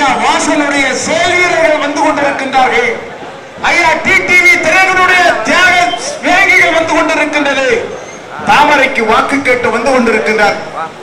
ஐயா வாசனுடைய செயலீரர்கள் வந்து கொண்டிருக்கின்றார்கள் ஐயா டிடிவி திரைகளுடைய தியாக வேகிகள் வந்து கொண்டிருக்கின்றது தாமரைக்கு வாக்கு கேட்டு வந்து கொண்டிருக்கின்றார்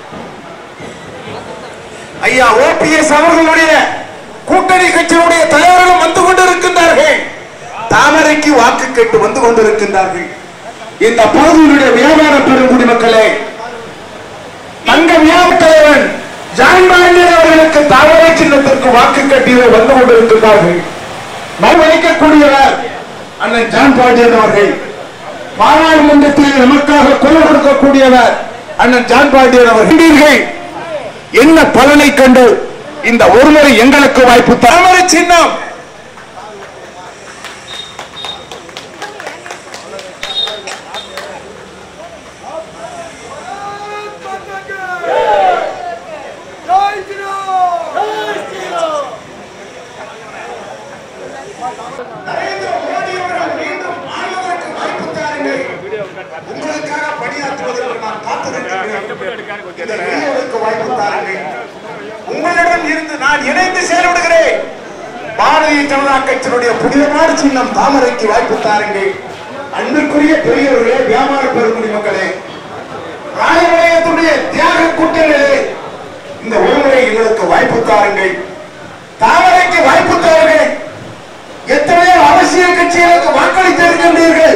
ஐயா ஓபிஎஸ் அவர்களுடைய கூட்டணி கட்சியினுடைய தலைவர்களும் வந்து கொண்டிருக்கின்றார்கள் தாமரைக்கு வாக்கு கேட்டு வந்து கொண்டிருக்கின்றார்கள் இந்த பகுதியினுடைய வியாபார பெருங்குடி மக்களே தங்க வியாபார தலைவன் ஜான் பாண்டியன் அவர்களுக்கு தாமரை சின்னத்திற்கு வாக்கு கட்டியதை வந்து கொண்டிருக்கிறார்கள் மறுவளிக்கக்கூடியவர் அண்ணன் ஜான் பாண்டியன் அவர்கள் பாராளுமன்றத்தில் நமக்காக குரல் கொடுக்கக்கூடியவர் அண்ணன் ஜான் பாண்டியன் அவர்கள் கண்டீர்கள்? என்ன பலனை கண்டு இந்த ஒருமுறை எங்களுக்கு வாய்ப்பு தாமரை சின்னம் உங்களுக்காக பணியாற்றுவதற்கு நான் காத்திருக்கிறேன் இந்த வீடியோவுக்கு வாய்ப்பு தாருங்கள் உங்களிடம் இருந்து நான் இணைந்து செயல்படுகிறேன் பாரதிய ஜனதா கட்சியினுடைய புனிதமான சின்னம் தாமரைக்கு வாய்ப்பு தாருங்கள் அன்பிற்குரிய பெரியவர்களே வியாபார பெருங்குடி மக்களே ராயவலயத்துடைய தியாக கூட்டங்களே இந்த ஒருமுறை எங்களுக்கு வாய்ப்பு தாருங்கள் தாமரைக்கு வாய்ப்பு தாருங்கள் எத்தனையோ அரசியல் கட்சிகளுக்கு வாக்களித்திருக்கின்றீர்கள்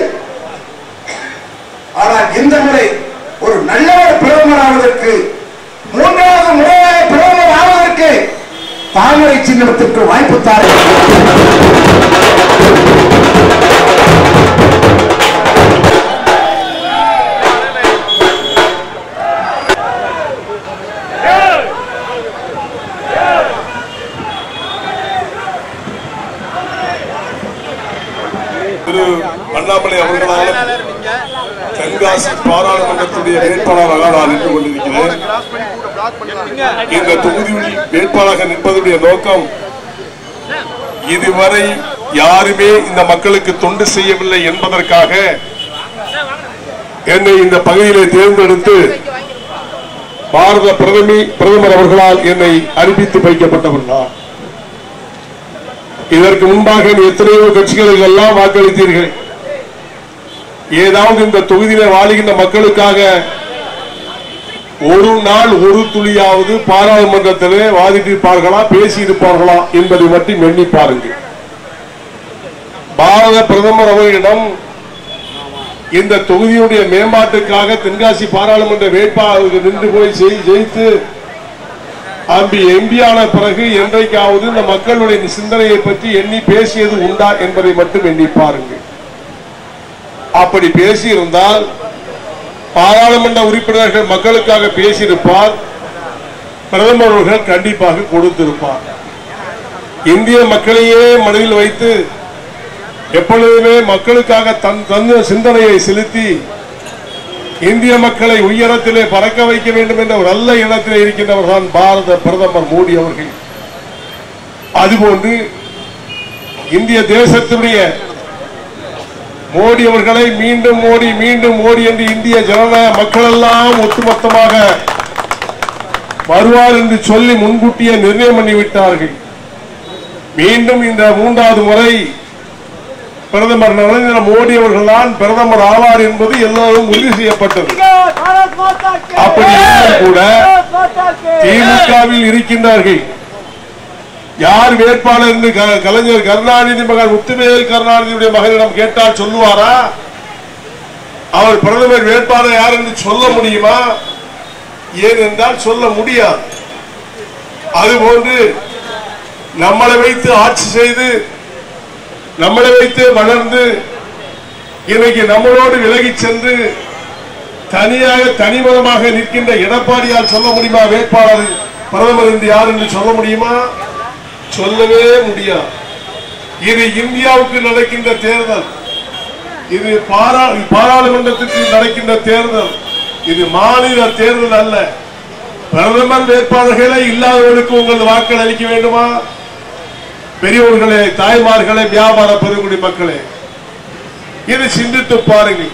ஆனால் இந்த முறை ஒரு நல்லவர் பிரதமர் ஆவதற்கு மூன்றாவது முறையாக பிரதமர் ஆவதற்கு தாமரை சின்னத்திற்கு வாய்ப்பு தாருங்கள் திரு அண்ணாமலை அவர்களால் தென்காசி பாராளுமன்றத்துடைய வேட்பாளராக நான் நின்று கொண்டிருக்கிறேன் இந்த தொகுதியில் வேட்பாளராக நிற்பதுடைய நோக்கம் இதுவரை யாருமே இந்த மக்களுக்கு தொண்டு செய்யவில்லை என்பதற்காக என்னை இந்த பகுதியிலே தேர்ந்தெடுத்து பாரத பிரதமி பிரதமர் அவர்களால் என்னை அறிவித்து வைக்கப்பட்டவர் நான் இதற்கு முன்பாக எத்தனையோ கட்சிகளுக்கு எல்லாம் வாக்களித்தீர்கள் ஏதாவது இந்த தொகுதியில வாழுகின்ற மக்களுக்காக ஒரு நாள் ஒரு துளியாவது பாராளுமன்றத்திலே வாதிட்டிருப்பார்களா பேசியிருப்பார்களா என்பதை மட்டும் எண்ணி பாருங்கள் பாரத பிரதமர் அவர்களிடம் இந்த தொகுதியுடைய மேம்பாட்டுக்காக தென்காசி பாராளுமன்ற வேட்பாளருக்கு நின்று போய் செய்- ஜெயித்து அம்பி எம்பி ஆன பிறகு என்றைக்காவது இந்த மக்களுடைய சிந்தனையை பற்றி எண்ணி பேசியது உண்டா என்பதை மட்டும் எண்ணி பாருங்கள் அப்படி பேசியிருந்தால் பாராளுமன்ற உறுப்பினர்கள் மக்களுக்காக பேசியிருப்பார் பிரதமர் அவர்கள் கண்டிப்பாக கொடுத்திருப்பார் இந்திய மக்களையே மனதில் வைத்து எப்பொழுதுமே மக்களுக்காக தன் தந்த சிந்தனையை செலுத்தி இந்திய மக்களை உயரத்திலே பறக்க வைக்க வேண்டும் என்ற ஒரு நல்ல எண்ணத்திலே இருக்கின்றவர் தான் பாரத பிரதமர் மோடி அவர்கள் அதுபோன்று இந்திய தேசத்தினுடைய மோடி அவர்களை மீண்டும் மோடி மீண்டும் மோடி என்று இந்திய ஜனநாயக மக்கள் எல்லாம் ஒட்டுமொத்தமாக வருவார் என்று சொல்லி முன்கூட்டியே நிர்ணயம் பண்ணிவிட்டார்கள் மீண்டும் இந்த மூன்றாவது முறை பிரதமர் நரேந்திர மோடி அவர்கள் தான் பிரதமர் ஆவார் என்பது எல்லோரும் உறுதி செய்யப்பட்டது அப்படி இருந்தும் கூட திமுகவில் இருக்கின்றார்கள் யார் வேட்பாளர் என்று க- கலைஞர் கருணாநிதி மகன் முத்துவேல் கருணாநிதியுடைய மகனிடம் கேட்டால் சொல்லுவாரா அவர் பிரதமர் வேட்பாளர் யார் என்று சொல்ல முடியுமா ஏனென்றால் சொல்ல முடியாது அதுபோன்று நம்மளை வைத்து ஆட்சி செய்து நம்மளை வைத்து வளர்ந்து இன்னைக்கு நம்மளோடு விலகி சென்று தனியாக தனிமதமாக நிற்கின்ற எடப்பாடியால் சொல்ல முடியுமா வேட்பாளர் பிரதமர் என்று யார் என்று சொல்ல முடியுமா சொல்லவே முடியாது இது இந்தியாவுக்கு நடக்கின்ற தேர்தல் இது பாரா பாராளுமன்றத்துக்கு நடக்கின்ற தேர்தல் இது மாநில தேர்தல் அல்ல பிரதமர் வேட்பாளர்களே இல்லாதவர்களுக்கு உங்கள் வாக்கள் அளிக்க வேண்டுமா பெரியவர்களே தாய்மார்களே வியாபார பெருங்குடி மக்களே இது சிந்தித்து பாருங்கள்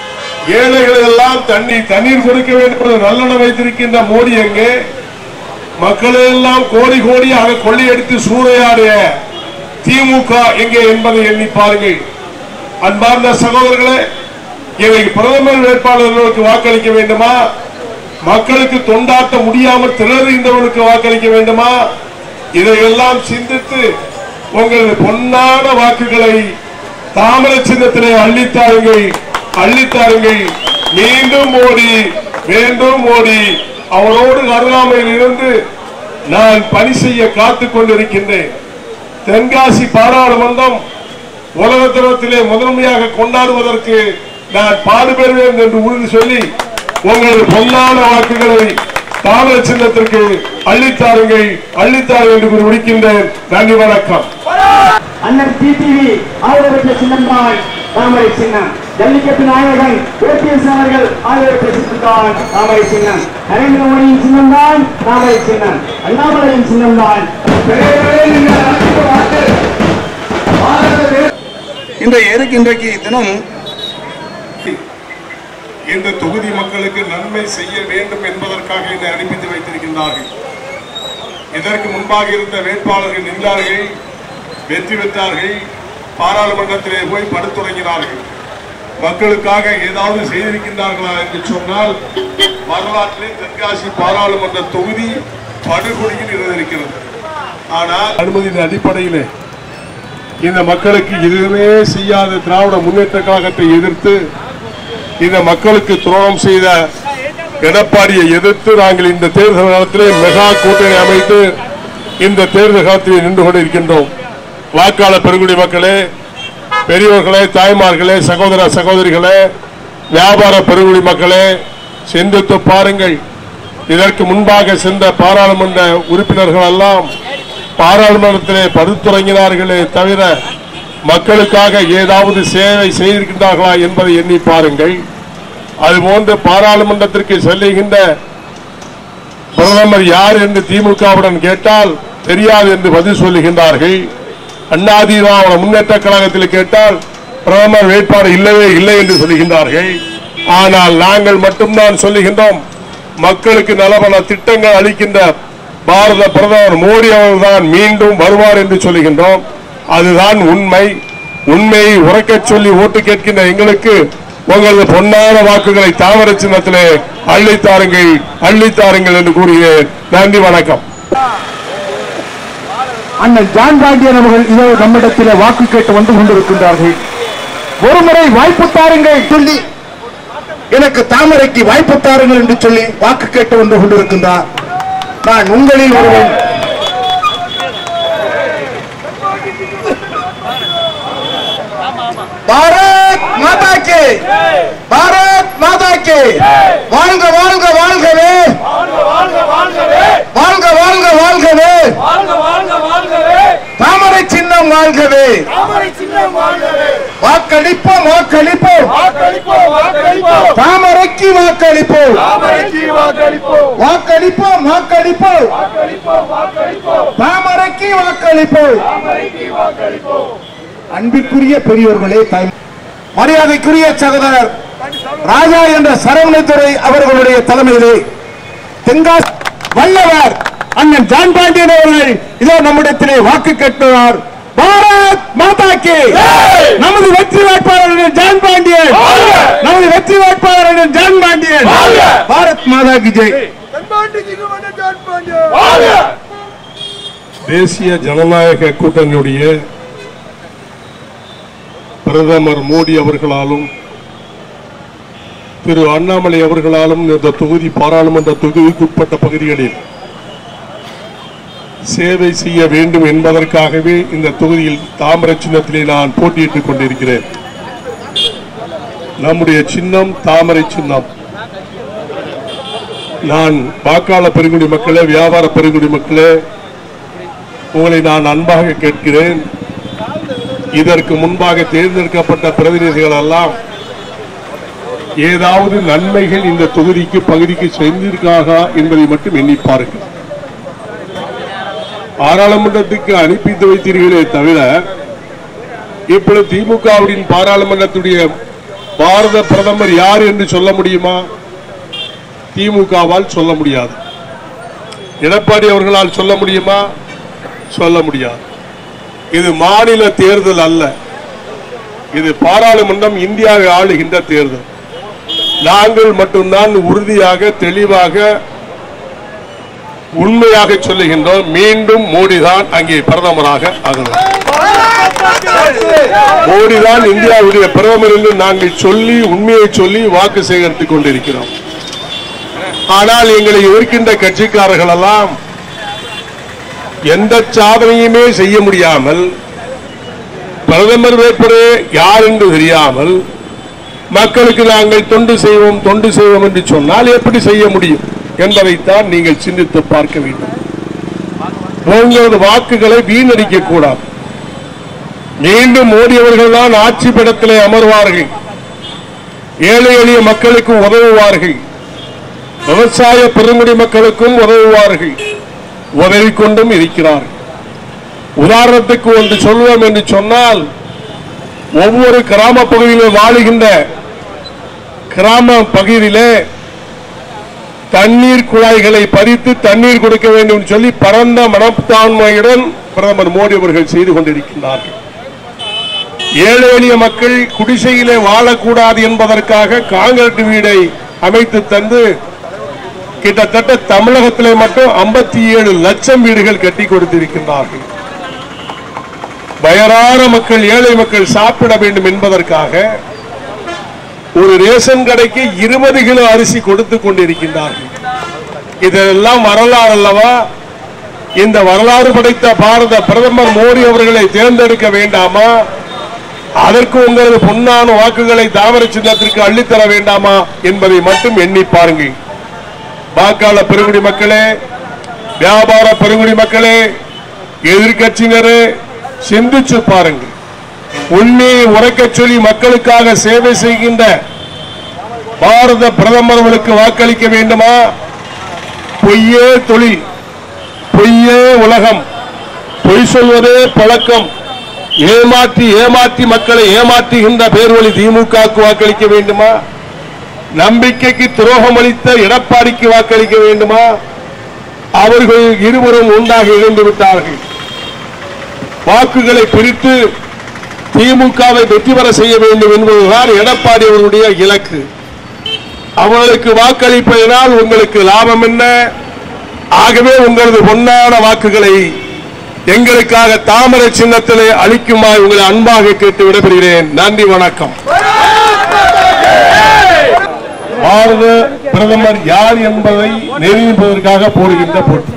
ஏழைகள் எல்லாம் தண்ணீர் தண்ணீர் கொடுக்க வேண்டும் என்று நல்லெண்ணம் வைத்திருக்கின்ற மோடி எங்கே மக்களெல்லாம் கோடி கோடியாக கொள்ளையடித்து சூறையாடிய திமுக எங்கே என்பதை எண்ணி பாருங்கள் அன்பார்ந்த சகோதரர்களே இன்றைக்கு பிரதமர் வேட்பாளர்களுக்கு வாக்களிக்க வேண்டுமா மக்களுக்கு தொண்டாட்ட முடியாமல் திணறுகின்றவர்களுக்கு வாக்களிக்க வேண்டுமா இதையெல்லாம் சிந்தித்து உங்கள் பொன்னான வாக்குகளை தாமர சின்னத்திலே அள்ளித்தாருங்கள் அள்ளித்தாருங்கள் மீண்டும் மோடி மீண்டும் மோடி அவரோடு அருகாமையில் இருந்து நான் பணி செய்ய காத்துக் கொண்டிருக்கின்றேன் தென்காசி பாராளுமன்றம் உலகத்தரத்திலே முதன்மையாக கொண்டாடுவதற்கு நான் பாடுபெறுவேன் என்று உறுதி சொல்லி உங்களது பொன்னான வாக்குகளை தாமர சின்னத்திற்கு அள்ளித்தாருங்கள் அள்ளித்தாருங்கள் என்று கூறி முடிக்கின்றேன் நன்றி வணக்கம் அண்ணன் டிடிவி ஆதரவு பெற்ற சின்னம் தான் தாமரை சின்னம் ஜல்லிக்கட்டு நாயகன் ஓபிஎஸ் அவர்கள் ஆதரவு பெற்ற சின்னம் தான் தாமரை சின்னம் நரேந்திர மோடியின் சின்னம் தான் தாமரை சின்னம் அண்ணாமலையின் சின்னம் தான் இன்றைய இன்றைக்கு தினம் இந்த தொகுதி மக்களுக்கு நன்மை செய்ய வேண்டும் என்பதற்காக என்னை அனுப்பித்து வைத்திருக்கின்றார்கள் இதற்கு முன்பாக இருந்த வேட்பாளர்கள் நின்றார்கள் வெற்றி பெற்றார்கள் பாராளுமன்றத்திலே போய் படுத்துறங்கினார்கள் மக்களுக்காக ஏதாவது செய்திருக்கின்றார்களா என்று சொன்னால் வரலாற்றில் தென்காசி பாராளுமன்ற தொகுதி படுகொடியில் இருந்திருக்கிறது ஆனால் அனுமதியின் அடிப்படையிலே இந்த மக்களுக்கு எதுவுமே செய்யாத திராவிட முன்னேற்ற கழகத்தை எதிர்த்து இந்த மக்களுக்கு துரோகம் செய்த எடப்பாடியை எதிர்த்து நாங்கள் இந்த தேர்தல் காலத்திலே மெகா கூட்டணி அமைத்து இந்த தேர்தல் காலத்தில் நின்று கொண்டிருக்கின்றோம் வாக்காளர் பெருங்குடி மக்களே பெரியோர்களே தாய்மார்களே சகோதர சகோதரிகளே வியாபார பெருங்குடி மக்களே சிந்தித்து பாருங்கள் இதற்கு முன்பாக சென்ற பாராளுமன்ற உறுப்பினர்கள் எல்லாம் பாராளுமன்றத்திலே படுத்துறங்கினார்களே தவிர மக்களுக்காக ஏதாவது சேவை செய்திருக்கின்றார்களா என்பதை எண்ணி பாருங்கள் அதுபோன்று பாராளுமன்றத்திற்கு செல்லுகின்ற பிரதமர் யார் என்று திமுகவுடன் கேட்டால் தெரியாது என்று பதில் சொல்லுகின்றார்கள் அண்ணாதிராவிட முன்னேற்ற கழகத்தில் கேட்டால் பிரதமர் வேட்பாளர் இல்லவே இல்லை என்று சொல்லுகின்றார்கள் ஆனால் நாங்கள் மட்டும்தான் சொல்லுகின்றோம் மக்களுக்கு நலபல திட்டங்கள் அளிக்கின்ற பாரத பிரதமர் மோடி அவர்கள்தான் மீண்டும் வருவார் என்று சொல்லுகின்றோம் அதுதான் உண்மை உண்மையை உறக்கச் சொல்லி ஓட்டு கேட்கின்ற எங்களுக்கு உங்களது பொன்னான வாக்குகளை தாமர சின்னத்திலே அள்ளித்தாருங்கள் அள்ளித்தாருங்கள் என்று கூறுகிறேன் நன்றி வணக்கம் அண்ணன் ஜான் பாண்டியன் அவர்கள் இதோ நம்மிடத்திலே வாக்கு கேட்டு வந்து கொண்டிருக்கின்றார்கள் ஒருமுறை வாய்ப்பு தாருங்கள் சொல்லி எனக்கு தாமரைக்கு வாய்ப்பு தாருங்கள் என்று சொல்லி வாக்கு கேட்டு வந்து கொண்டிருக்கின்றார் நான் உங்களில் ஒருவன் பாரத் மாதா கே பாரத் மாதா கே வாழ்க வாழ்க வாழ்கவே வாழ்க வாழ்க வாழ்கவே தாமரை சின்னம் வாழ்கவே வாக்களிப்போம் வாக்களிப்போம் தாமரைக்கு வாக்களிப்போம் வாக்களிப்போம் வாக்களிப்போம் தாமரைக்கு வாக்களிப்போம் அன்பிற்குரிய பெரியோர்களே தாய் மரியாதைக்குரிய சகோதரர் ராஜா என்ற சரவணத்துறை அவர்களுடைய தலைமையிலே தென்காசி வல்லவர் அண்ணன் ஜான் பாண்டியன் அவர்கள் இதோ நம்மிடத்திலே வாக்கு கேட்கிறார் பாரத் மாதா கே நமது வெற்றி வேட்பாளர் அண்ணன் ஜான் பாண்டியன் நமது வெற்றி வேட்பாளர் அண்ணன் ஜான் பாண்டியன் பாரத் மாதா கி ஜெய் தேசிய ஜனநாயக கூட்டணியுடைய பிரதமர் மோடி அவர்களாலும் திரு அண்ணாமலை அவர்களாலும் இந்த தொகுதி பாராளுமன்ற தொகுதிக்குட்பட்ட பகுதிகளில் சேவை செய்ய வேண்டும் என்பதற்காகவே இந்த தொகுதியில் தாமர சின்னத்திலே நான் போட்டியிட்டுக் கொண்டிருக்கிறேன் நம்முடைய சின்னம் தாமரை சின்னம் நான் வாக்காளர் பெருங்குடி மக்களே வியாபார பெருங்குடி மக்களே உங்களை நான் அன்பாக கேட்கிறேன் இதற்கு முன்பாக தேர்ந்தெடுக்கப்பட்ட பிரதிநிதிகள் எல்லாம் ஏதாவது நன்மைகள் இந்த தொகுதிக்கு பகுதிக்கு செய்திருக்காக என்பதை மட்டும் எண்ணி பாருங்கள் பாராளுமன்றத்துக்கு அனுப்பி வைத்தீர்களே தவிர இப்பொழுது திமுகவுடைய பாராளுமன்றத்துடைய பாரத பிரதமர் யார் என்று சொல்ல முடியுமா திமுகவால் சொல்ல முடியாது எடப்பாடி அவர்களால் சொல்ல முடியுமா சொல்ல முடியாது இது மாநில தேர்தல் அல்ல இது பாராளுமன்றம் இந்தியாவை ஆளுகின்ற தேர்தல் நாங்கள் மட்டும்தான் உறுதியாக தெளிவாக உண்மையாக சொல்லுகின்றோம் மீண்டும் மோடி தான் அங்கே பிரதமராக ஆகலாம் மோடி தான் இந்தியாவுடைய பிரதமர் என்று நாங்கள் சொல்லி உண்மையை சொல்லி வாக்கு சேகரித்துக் கொண்டிருக்கிறோம் ஆனால் எங்களை எதிர்க்கின்ற கட்சிக்காரர்கள் எல்லாம் எந்த சாதனையுமே செய்ய முடியாமல் பிரதமர் வேட்பரே யார் என்று தெரியாமல் மக்களுக்கு நாங்கள் தொண்டு செய்வோம் தொண்டு செய்வோம் என்று சொன்னால் எப்படி செய்ய முடியும் என்பதைத்தான் நீங்கள் சிந்தித்து பார்க்க வேண்டும் உங்களது வாக்குகளை வீணடிக்க கூடாது மீண்டும் மோடி அவர்கள் தான் ஆட்சி படத்திலே அமர்வார்கள் ஏழை எளிய மக்களுக்கு உதவுவார்கள் விவசாய பெருங்குடி மக்களுக்கும் உதவுவார்கள் உதவி கொண்டும் இருக்கிறார்கள் உதாரணத்துக்கு ஒன்று சொல்வோம் என்று சொன்னால் ஒவ்வொரு கிராம பகுதியிலும் வாழுகின்ற கிராம பகுதியிலே தண்ணீர் குழாய்களை பறித்து தண்ணீர் கொடுக்க வேண்டும் என்று சொல்லி பரந்த மனப்பான்மையுடன் பிரதமர் மோடி அவர்கள் செய்து கொண்டிருக்கின்றார்கள் ஏழை எளிய மக்கள் குடிசையிலே வாழக்கூடாது என்பதற்காக காங்கிரட் வீடை அமைத்து தந்து கிட்டத்தட்ட தமிழகத்திலே மட்டும் 57 லட்சம் வீடுகள் கட்டி கொடுத்திருக்கின்றார்கள் வயறான மக்கள் ஏழை மக்கள் சாப்பிட வேண்டும் என்பதற்காக ஒரு ரேஷன் கடைக்கு இருபது கிலோ அரிசி கொடுத்து கொண்டிருக்கின்றார்கள் இதெல்லாம் வரலாறு அல்லவா இந்த வரலாறு படைத்த பாரத பிரதமர் மோடி அவர்களை தேர்ந்தெடுக்க வேண்டாமா அதற்கு உங்களது பொன்னான வாக்குகளை தாமர சின்னத்திற்கு அள்ளித்தர வேண்டாமா என்பதை மட்டும் எண்ணி பாருங்கள் வாக்காளர் பெருங்குடி மக்களே வியாபார பெருங்குடி மக்களே எதிர்கட்சியினரே சிந்திச்சு பாருங்கள் உண்மையை உரைக்கச் சொல்லி மக்களுக்காக சேவை செய்கின்ற பாரத பிரதமர்களுக்கு வாக்களிக்க வேண்டுமா பொய்யே தொழில் பொய்யே உலகம் பொய் சொல்வதே பழக்கம் ஏமாற்றி ஏமாற்றி மக்களை ஏமாற்றுகின்ற பேர்வழி திமுகவுக்கு வாக்களிக்க வேண்டுமா நம்பிக்கைக்கு துரோகம் அளித்த எடப்பாடிக்கு வாக்களிக்க வேண்டுமா அவர்கள் இருவரும் ஒன்றாக இணைந்து விட்டார்கள் வாக்குகளை பிரித்து திமுகவை வெற்றி பெற செய்ய வேண்டும் என்பதுதான் எடப்பாடி அவர்களுடைய இலக்கு அவர்களுக்கு வாக்களிப்பதனால் உங்களுக்கு லாபம் என்ன ஆகவே உங்களது பொன்னான வாக்குகளை எங்களுக்காக தாமரை சின்னத்திலே அளிக்குமாறு உங்களை அன்பாக கேட்டு விடைபெறுகிறேன் நன்றி வணக்கம் பாரத பிரதமர் யார் என்பதை நிரூபிப்பதற்காக போடுகின்ற போட்டி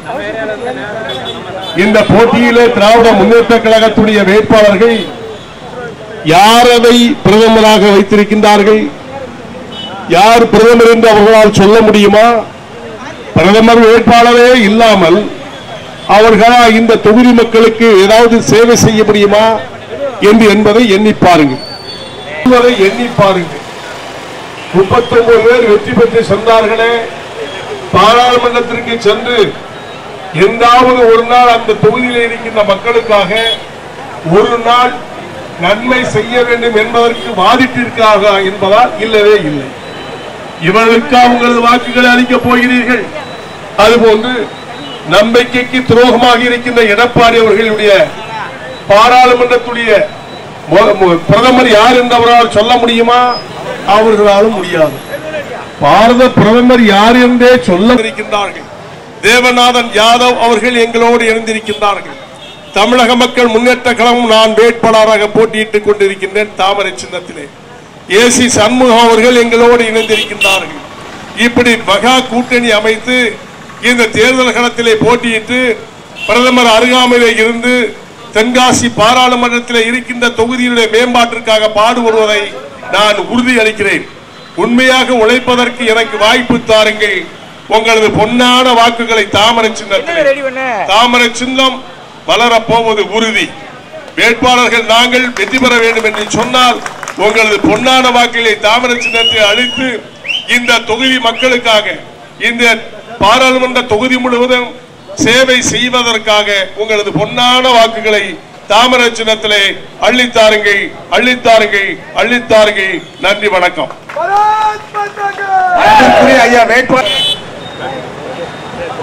இந்த போட்டியிலே திராவிட முன்னேற்ற கழகத்துடைய வேட்பாளர்கள் யார் அதை பிரதமராக வைத்திருக்கின்றார்கள் யார் பிரதமர் என்று அவர்களால் சொல்ல முடியுமா பிரதமர் வேட்பாளரே இல்லாமல் அவர்களா இந்த தொகுதி மக்களுக்கு ஏதாவது சேவை செய்ய முடியுமா என்று என்பதை எண்ணி பாருங்கள் என்பதை எண்ணி பாருங்கள் முப்பத்தொன்பது பேர் வெற்றி பெற்று சென்றார்களே பாராளுமன்றத்திற்கு சென்று எந்தாவது ஒரு நாள் அந்த தொகுதியில் இருக்கின்ற மக்களுக்காக ஒரு நாள் நன்மை செய்ய வேண்டும் என்பதற்கு வாதிட்டிருக்காக என்பதால் இல்லவே இல்லை இவர்களுக்கு உங்களது வாக்குகளை அளிக்கப் போகிறீர்கள் அதுபோன்று நம்பிக்கைக்கு துரோகமாக இருக்கின்ற எடப்பாடி அவர்களுடைய பாராளுமன்றத்துடைய மு- மு- பிரதமர் யார் என்று அவரால் சொல்ல முடியுமா அவர்களாலும் முடியாது பாரத பிரதமர் யார் என்றே சொல்ல இருக்கின்றார்கள் தேவநாதன் யாதவ் அவர்கள் எங்களோடு இணைந்திருக்கின்றார்கள் தமிழக மக்கள் முன்னேற்ற கழகம் நான் வேட்பாளராக போட்டியிட்டுக் கொண்டிருக்கின்றேன் தாமரை சின்னத்திலே ஏசி சண்முகம் அவர்கள் எங்களோடு இணைந்திருக்கின்றார்கள் இப்படி மகா கூட்டணி அமைத்து இந்த தேர்தல் களத்திலே போட்டியிட்டு பிரதமர் அருகாமையிலே இருந்து தென்காசி பாராளுமன்றத்தில் இருக்கின்ற தொகுதியுடைய மேம்பாட்டிற்காக பாடுபடுவதை நான் உறுதி அளிக்கிறேன் உண்மையாக உழைப்பதற்கு எனக்கு வாய்ப்பு தாருங்கள் உங்களது பொன்னான வாக்குகளை தாமரை சின்னத்திலே தாமரை சின்னம் வளரப் போவது உறுதி வேட்பாளர்கள் நாங்கள் வெற்றி பெற வேண்டும் என்று சொன்னால் உங்களது பொன்னான வாக்குகளை தாமரை சின்னத்தை அளித்து இந்த தொகுதி மக்களுக்காக இந்த பாராளுமன்ற தொகுதி முழுவதும் சேவை செய்வதற்காக உங்களது பொன்னான வாக்குகளை தாமரை சின்னத்திலே அள்ளித்தாருங்கள் அள்ளித்தாருங்கள் அள்ளித்தாருங்கள் நன்றி வணக்கம் அன்பிற்குரிய ஐயா வேட்பாளர்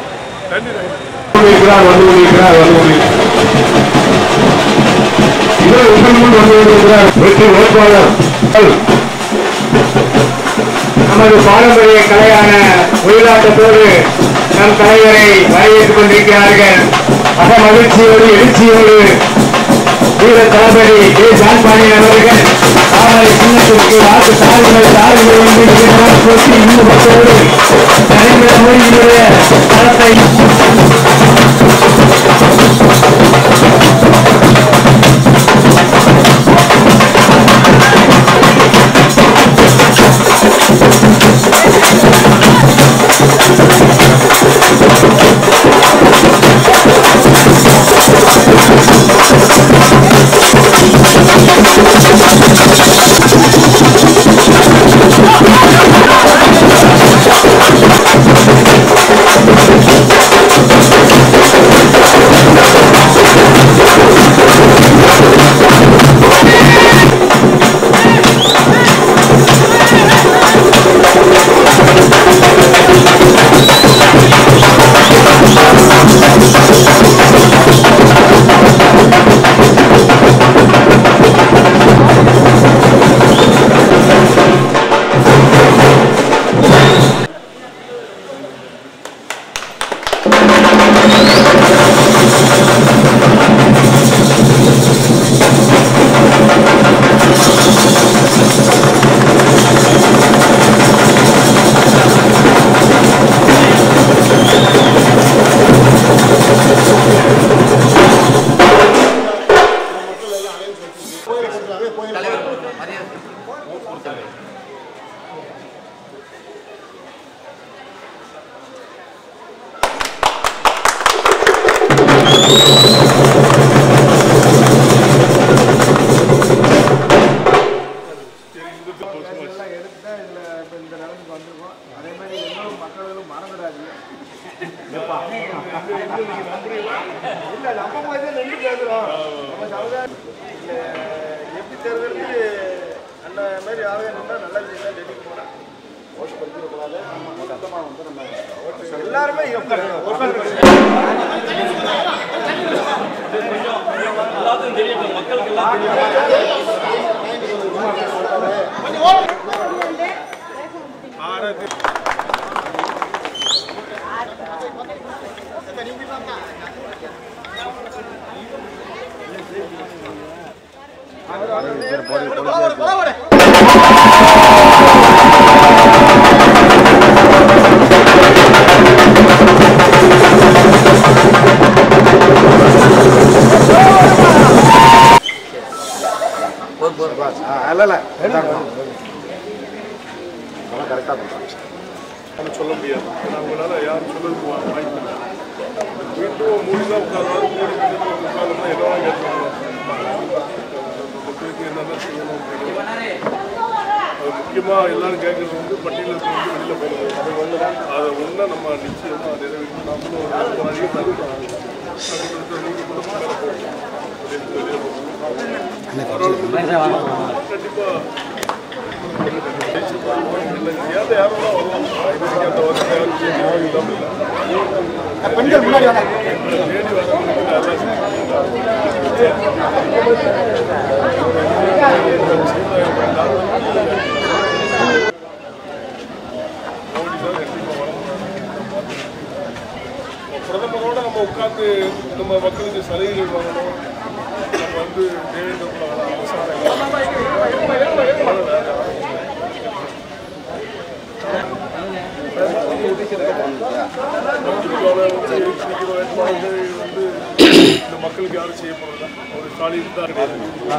கொண்டிருக்கிறார் வந்து கொண்டிருக்கிறார் வந்து கொண்டிருக்கிறார் இவர் உங்கள் முன் வந்து கொண்டிருக்கிறார் வெற்றி வேட்பாளர் நமது பாரம்பரிய கலையான ஒயிலாட்டத்தோடு நம் தலைவரை வரவேற்றுக் கொண்டிருக்கிறார்கள் மக மகிழ்ச்சியோடு எழுச்சியோடு வீர தளபதி கே ஜான்பாண்டியன் அவர்கள் தாமரை சின்னத்திற்கு வாக்கு தாருங்கள் தாருங்கள் என்று நிகழ்ச்சியாக போட்டி இன்னும் மக்களோடு நரேந்திர மோடியினுடைய தளத்தை எப்படி தேர்தலுக்கு அந்த மாதிரி ஆளுங்க நின்னா நல்ல விஷயம் டெல்லிக்கு போனா ஓட்டு படிச்சிடக்கூடாது மொத்தமாக வந்து நம்ம எல்லாருமே நம்ம சொல்ல முடியாது ஏன்னா அவங்களால யாரும் சொல்றதுக்கு வா- வாய்ப்பு இல்லை மீண்டும் மூணு தான் உட்கார்ந்தாலும் மூணு உட்கார்ந்தோம்னா என்னவா கேட்கணும் மக்களுக்கு என்னென்ன செய்யணும் அது முக்கியமா எல்லாரும் கேட்கறது வந்து பட்டியலுக்கு வந்து வெளியில போகணும் அது ஒன்று அதை ஒன்றா நம்ம நிச்சயமா நிறைவேற்றி நம்மளும் ஒரு அதிக தருவோம் அதுக்கு நீங்க கூட மேலே போகணும் அப்படின்னு வெளியில போகணும் கண்டிப்பா ஏன் யாரும் வருவாங்க அந்த வருஷம் யாரும் இல்லாமல் இல்லை பெண்கள் முன்னாடி வராங்க தேடி வரவங்களுக்கு நல்லா செஞ்சுருக்காங்க. மோடி தான் கண்டிப்பா வரணும். பிரதமரோட நம்ம உட்கார்ந்து நம்ம மக்களுக்கு சலுகைகள் வாங்கணும் நம்ம வந்து தேவேந்திர குல அரசாங்கம் இந்த மக்களுக்கு யாரும் செய்ய போறதா ஒரு ஸ்டாலின் தான் இருக்காரு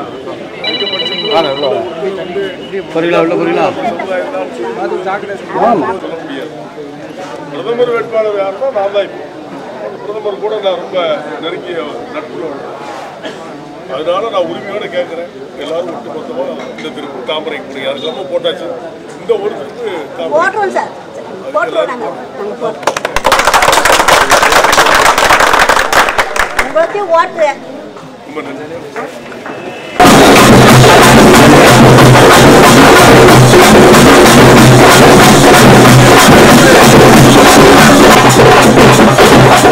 சொல்ல முடியாது பிரதமர் வேட்பாளர் யாருன்னா நான் தான் இப்போ பிரதமர் கூட நான் ரொம்ப நெருங்கிய நட்புல உள்ளேன். அதனால நான் உரிமையோட கேட்கிறேன் எல்லாரும் ஒட்டுமொத்தமா இந்த திருப்பூர் தாமரை கூட யாருக்கெல்லாமோ போட்டாச்சு இந்த ஒரு திருப்பு தாமரை போட்டுருவோம் சார் போட்டுருவோம் நாங்கள் நாங்கள் போட்டுருவோம் உங்களுக்கு ஓட்டு ரொம்ப நன்றி ஆ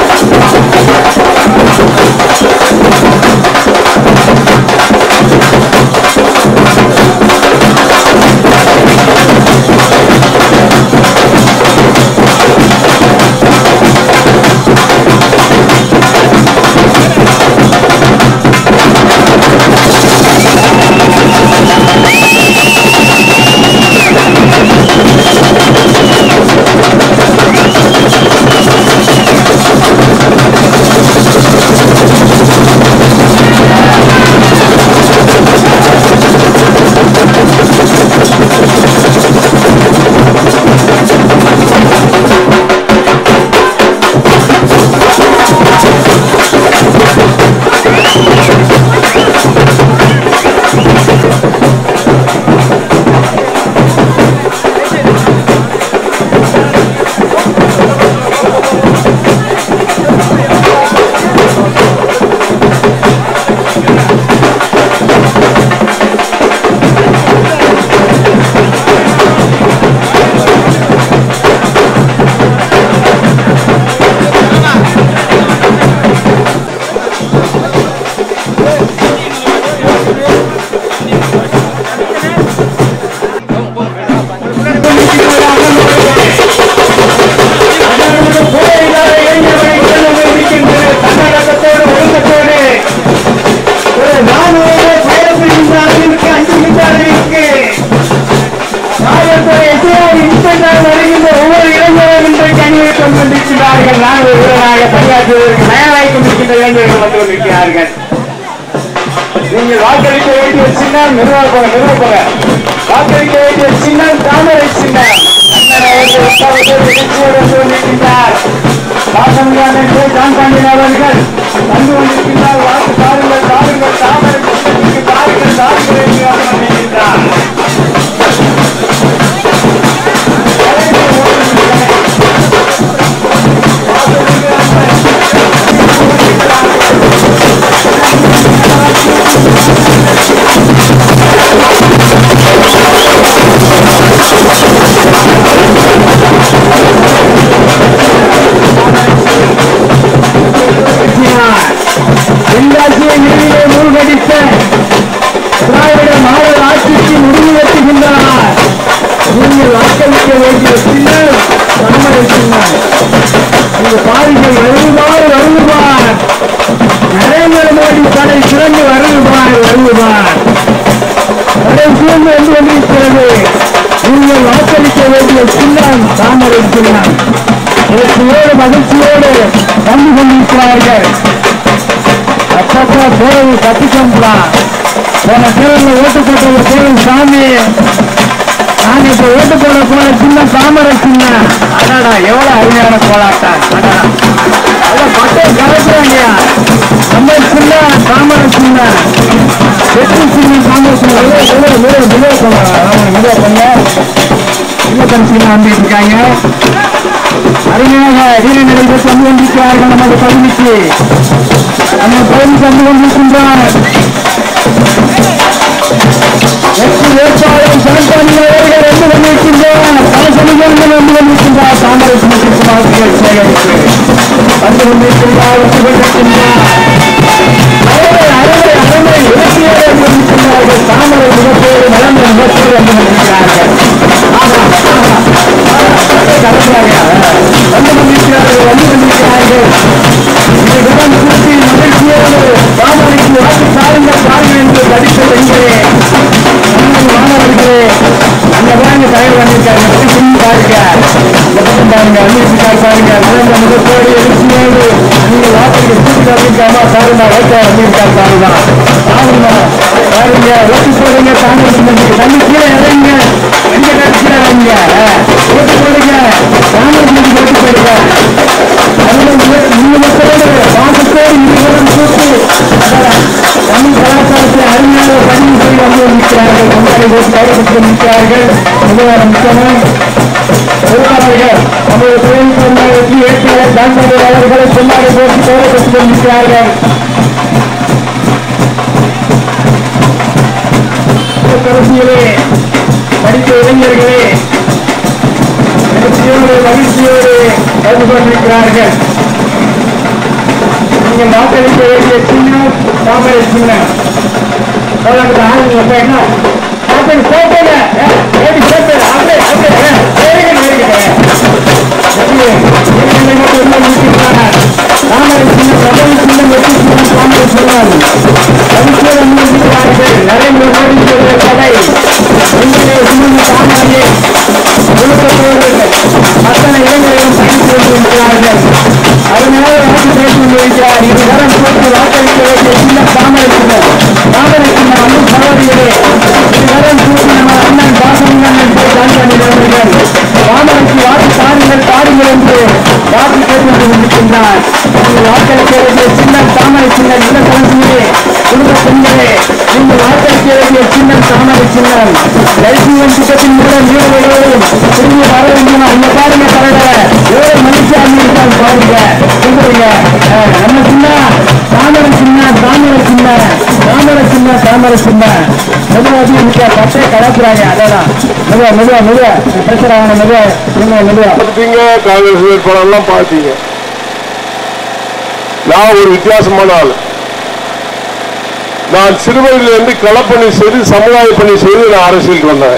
சின்னம் மெதுவாக போங்க மெதுவாக போங்க வாக்களிக்க வேண்டிய சின்னம் தாமரை சின்னம் அண்ணன் அவர்கள் உற்சாகத்தோடு நிகழ்ச்சியோடு வந்து கொண்டிருக்கின்றார் வாசங்கான கே ஜான்பாண்டியன் அவர்கள் வந்து கொண்டிருக்கின்றார் வாக்கு தாருங்கள் தாருங்கள் தாமரை சின்னத்துக்கு தாருங்கள் தாருங்கள் என்று வந்து கொண்டிருக்கின்றார் தென்காசியை நீரிலே மூழ்கடித்த திராவிட மாடல் ஆட்சிக்கு முடிவு வெட்டுகின்றார் நீங்கள் வாக்களிக்க வேண்டிய சின்னம் தாமரை சின்னம் இந்த பாரிகள் வருவார் வருவார் நரேந்திர மோடி தடை சிறந்து வருவார் வருவார் தடை சிறந்து வந்து கொண்டிருக்கிறது நீங்கள் வாக்களிக்க வேண்டிய சின்னம் தாமரை சின்னம் இயற்கையோடு மகிழ்ச்சியோடு வந்து கொண்டிருக்கிறார்கள் அப்பப்பா போய் கத்திக்கலாம் போன தேர்தலில் ஓட்டு போட்ட ஒரு கோவில் சாமி நாங்க இப்ப ஓட்டு போட போன சின்ன தாமரை சின்ன அடாடா எவ்வளவு அருமையான கோலாட்டம் அடாடா அதான் பட்டை கலக்குறாங்க நம்ம சின்ன தாமரை சின்ன வெற்றி சின்ன தாமரை சின்ன மிக மிக மிக மிக பண்ண மிக சின்ன வந்துட்டு இருக்காங்க அருமையாக வீர நடைபெற்று வந்து கொண்டிருக்கிறார்கள் நமது பகுதிக்கு நம்ம பகுதி வந்து கொண்டிருக்கின்றார் வெற்றி வேட்பாளர் சிறப்பாளி அவர்கள் வந்து கொண்டிருக்கின்றார் பல சமயங்கள் வந்து கொண்டிருக்கின்றார் தாமரை சின்னத்திற்கு வாக்குகள் சேகரித்து வந்து கொண்டிருக்கின்றார் வந்து கொண்டிருக்கின்றார் அருமை அருமை அருமை இலக்கியோடு வந்து கொண்டிருக்கின்றார்கள் தாமரை முகத்தோடு நலந்த முகத்தோடு வந்து கொண்டிருக்கிறார்கள் ஆஹா ஆஹா கலக்கிறாங்க வந்து கொண்டிருக்கிறார்கள் வந்து கொண்டிருக்கிறார்கள் இதைவிடம் கூட்டி மகிழ்ச்சியோடு தாமரைக்கு வாக்கு சாருங்கள் சாருங்கள் என்று படித்த பெண்களே தமிழ் மாணவர்களே அந்த பாருங்க தலைவர் வந்திருக்காரு சின்ன பாருங்க இந்த பக்கம் பாருங்க அன்னிருக்கார் பாருங்க நலந்த முகத்தோடு எழுச்சியோடு நீங்கள் வாக்குக்கு கூட்டி வந்திருக்காமா சாருமா ஓட்ட வந்திருக்கார் சாருமா சாருமா பாருங்க ஓட்டு போடுங்க தாமரை சின்னத்துக்கு தண்ணி கீழே இறங்க எங்க கட்சியில இறங்க ஓட்டு போடுங்க தாமரை சின்னத்துக்கு ஓட்டு போடுங்க இந்த மக்களோடு பாசத்தோடு இருவரும் கூட்டு தமிழ் கலாச்சாரத்தை அருமையாக பதிவு செய்து வந்து இருக்கிறார்கள் கொண்டாடி போட்டு கைப்பற்றி இருக்கிறார்கள் முதல்வர் முக்கியமான பொருளாளர்கள் நமது தொழில் கொண்டாடி வேட்பாளர் தாண்டவர் அவர்களை கொண்டாடி போட்டு கைப்பற்றி கொண்டிருக்கிறார்கள் கடைசியிலே படித்த இளைஞர்களே மகிழ்ச்சியோடு மகிழ்ச்சியோடு கலந்து கொண்டிருக்கிறார்கள் நீங்கள் வாக்களிக்க வேண்டிய சின்னம் தாமரை சின்னம் போராட்டத்தை ஆளுங்க அப்ப என்ன வாக்களி போட்டேன் ஏடி போட்டேன் அப்படியே அப்படியே வேறுங்க தாமரை சின்னம் பிரபல சின்னம் வெற்றி சின்னம் தாமரை சின்னம் மகிழ்ச்சியோடு முன்னிறுத்துகிறார்கள் நரேந்திர மோடி கடை எங்களுடைய சின்னம் தாமரையை ஒழுக்கத்தோடு அத்தனை இளைஞர்களும் பயணித்து கொண்டிருக்கிறார்கள் அதனால வாக்கு பேசி கொண்டிருக்கிறார் இது வரம் போட்டு வாக்களிக்க வேண்டிய சின்ன தாமரை சின்னம் தாமரை சின்னம் வந்து சகோதரிகளே இது வரம் கூட்டி நம்ம அண்ணன் பாசமண்ணன் என்று காண்பார்கள் தாமரைக்கு வாக்கு தாருங்கள் தாருங்கள் என்று வாக்கு கேட்டுக் கொண்டிருக்கின்றார் நீங்கள் வாக்களிக்க வேண்டிய சின்னம் தாமரை சின்னம் இந்த கலசியிலே குடும்ப பெண்களே நீங்கள் வாக்களிக்க வேண்டிய சின்னம் தாமரை சின்னம் லைஃப் திட்டத்தின் மூலம் வீரர்களோடும் திரும்பி வர வேண்டும் அங்க பாருங்க தலைவர் எவ்வளவு மனுஷாமி இருக்காங்க பாருங்க சொல்றீங்க அஹ், நம்ம சின்ன தாமரை சின்ன தாமரை சின்ன தாமரை சின்ன தாமரை சின்ன மெதுவாக இருக்க பட்டை கலக்குறாங்க அதான் மெதுவா மெதுவா மெதுவா பேசுறாங்க மெதுவா மெதுவா மெதுவா பார்த்தீங்க காங்கிரஸ் வேட்பாளர் எல்லாம் பார்த்தீங்க நான் ஒரு வித்தியாசமான ஆள் நான் சிறுவயதிலிருந்து களப்பணி செய்து சமுதாய பணி செய்து நான் அரசியலுக்கு வந்தேன்